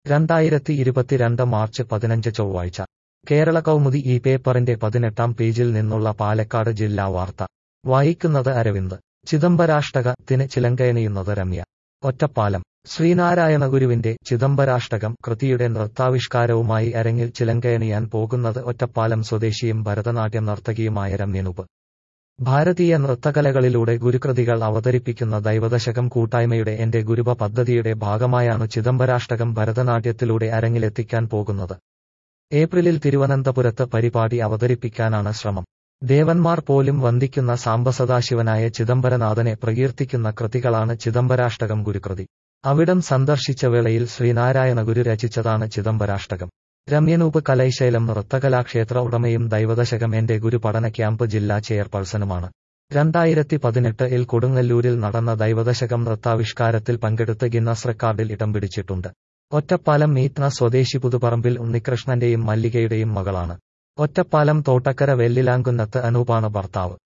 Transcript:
രണ്ടായിരത്തി ഇരുപത്തിരണ്ട് മാർച്ച് പതിനഞ്ച് ചൊവ്വാഴ്ച കേരള കൗമുദി ഈ പേപ്പറിന്റെ പതിനെട്ടാം പേജിൽ നിന്നുള്ള പാലക്കാട് ജില്ലാ വാർത്ത വായിക്കുന്നത് അരവിന്ദ് ചിദംബരാഷ്ടകത്തിന് ചിലങ്കയണിയുന്നത് രമ്യ ഒറ്റപ്പാലം ശ്രീനാരായണ ഗുരുവിന്റെ ചിദംബരാഷ്ടകം കൃതിയുടെ നൃത്താവിഷ്കാരവുമായി അരങ്ങിൽ ചിലങ്കയണിയാൻ പോകുന്നത് ഒറ്റപ്പാലം സ്വദേശിയും ഭരതനാട്യം നർത്തകിയുമായ രമ്യനുപ് ഭാരതീയ നൃത്തകലകളിലൂടെ ഗുരുകൃതികൾ അവതരിപ്പിക്കുന്ന ദൈവദശകം കൂട്ടായ്മയുടെ എന്റെ ഗുരുപ പദ്ധതിയുടെ ഭാഗമായാണ് ചിദംബരാഷ്ടകം ഭരതനാട്യത്തിലൂടെ അരങ്ങിലെത്തിക്കാൻ പോകുന്നത് ഏപ്രിലിൽ തിരുവനന്തപുരത്ത് പരിപാടി അവതരിപ്പിക്കാനാണ് ശ്രമം ദേവന്മാർ പോലും വന്ദിക്കുന്ന സാംബസദാശിവനായ ചിദംബരനാഥനെ പ്രകീർത്തിക്കുന്ന കൃതികളാണ് ചിദംബരാഷ്ടകം ഗുരുകൃതി അവിടം സന്ദർശിച്ച വേളയിൽ ശ്രീനാരായണ ഗുരു രചിച്ചതാണ് ചിദംബരാഷ്ടകം രമ്യനൂപ് കലൈശൈലം നൃത്തകലാക്ഷേത്ര ഉടമയും ദൈവദശകം എന്റെ ഗുരു പഠന ക്യാമ്പ് ജില്ലാ ചെയർപേഴ്സണുമാണ് രണ്ടായിരത്തി പതിനെട്ട് ഇൽ കൊടുങ്ങല്ലൂരിൽ നടന്ന ദൈവദശകം നൃത്താവിഷ്കാരത്തിൽ പങ്കെടുത്ത് ഗിന്നസ് റെക്കോർഡിൽ ഇടം പിടിച്ചിട്ടുണ്ട് ഒറ്റപ്പാലം മീറ്റ്ന സ്വദേശി പുതുപറമ്പിൽ ഉണ്ണികൃഷ്ണന്റെയും മല്ലികയുടെയും മകളാണ് ഒറ്റപ്പാലം തോട്ടക്കര വെല്ലിലാങ്കുന്നത്ത് അനൂപാണ് ഭർത്താവ്